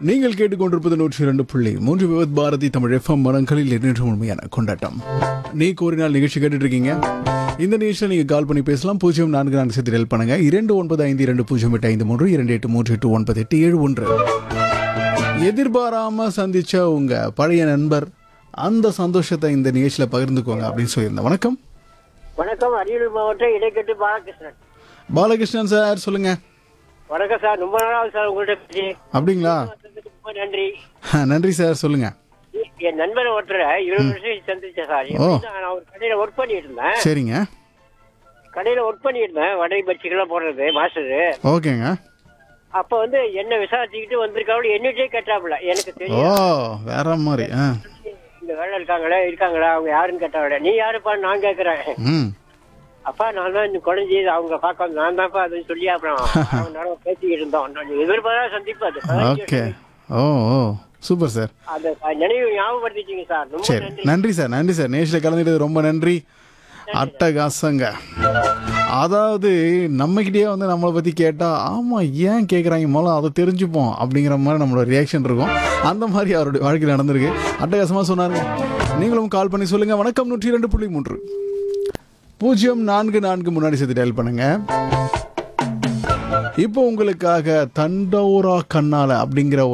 நீங்கள் கேட்டுக்கொண்டிருப்பது நூற்றி இரண்டு புள்ளி மூன்று விவத் பாரதி தமிழ் எஃப்எம் மரங்களில் எண்ணற்ற உண்மையான கொண்டாட்டம் நீ கோரினால் நிகழ்ச்சி கேட்டுட்டு இருக்கீங்க இந்த நிகழ்ச்சியில் நீங்கள் கால் பண்ணி பேசலாம் பூஜ்ஜியம் நான்கு நான்கு சேர்த்து ஹெல்ப் பண்ணுங்க இரண்டு ஒன்பது ஐந்து இரண்டு பூஜ்ஜியம் எட்டு ஐந்து மூன்று இரண்டு எட்டு மூன்று எட்டு ஒன்பது எட்டு ஏழு ஒன்று எதிர்பாராம சந்திச்ச உங்க பழைய நண்பர் அந்த சந்தோஷத்தை இந்த நிகழ்ச்சியில பகிர்ந்துக்கோங்க அப்படின்னு சொல்லியிருந்தேன் வணக்கம் வணக்கம் அரியலூர் மாவட்டம் இடைக்கட்டு பாலகிருஷ்ணன் பாலகிருஷ்ணன் சார் சொல்லுங்க வணக்கம் சார் ரொம்ப நாளாவது சார் உங்கள்கிட்ட பேசி அப்படிங்களா வந்ததுக்கு ரொம்ப நன்றி நன்றி சார் சொல்லுங்க என் நண்பர் ஒருத்தர் இருபது வருஷம் சந்திச்சேன் சார் எப்படின்னா, நான் ஒரு கடையில ஒர்க் பண்ணிட்டு இருந்தேன் சரிங்க கடையில ஒர்க் பண்ணிட்டு இருந்தேன் வடை பச்சிக்கெல்லாம் போடுறது மாஸ்டர் ஓகேங்க அப்ப வந்து என்ன விசாரிச்சுக்கிட்டு வந்திருக்காங்க என்னட்டே கேட்டாப்புல எனக்கு ஓ தெரியும் வேற மாதிரி ஆ இந்த வேலை இருக்காங்களே இருக்காங்களா அவங்க யாருன்னு கேட்டாவிட நீ யாருப்பா நான் கேக்குறேன் ம் அப்பா நான் தான் இந்த குழந்தை அவங்க பார்க்க வந்து நான் தான்ப்பா அதுன்னு சொல்லி அப்புறம் அவன் நேரம் பேசிக்கிட்டு இருந்தோம் நான் எதிர்பாரா சந்திப்பு அது பதினஞ்சு ஓகே வருஷம் ஓ ஓ சூப்பர் சார் அந்த நினைவு ஞாபகப்படுத்திட்டீங்க சார் ரொம்ப சரி நன்றி நன்றி சார் நன்றி சார் நேஷில் கலந்துட்டது ரொம்ப நன்றி அட்டகாசங்க அதாவது நம்மக்கிட்டே வந்து நம்மளை பற்றி கேட்டால் ஆமாம் ஏன் கேட்குறாங்க முதல்ல அதை தெரிஞ்சுப்போம் அப்படிங்கிற மாதிரி நம்மளோட ரியாக்ஷன் இருக்கும் அந்த மாதிரி அவருடைய வாழ்க்கையில் நடந்திருக்கு அட்டகாசமாக சொன்னாருங்க நீங்களும் கால் பண்ணி சொல்லுங்கள் வணக்கம் நூற்றி ரெண்டு புள்ளி மூன்று பூஜ்ஜியம் நான்கு நான்கு முன்னாடி சேர்த்து டயல் பண்ணுங்க இப்போ உங்களுக்காக தண்டோரா கண்ணால அப்படிங்கிற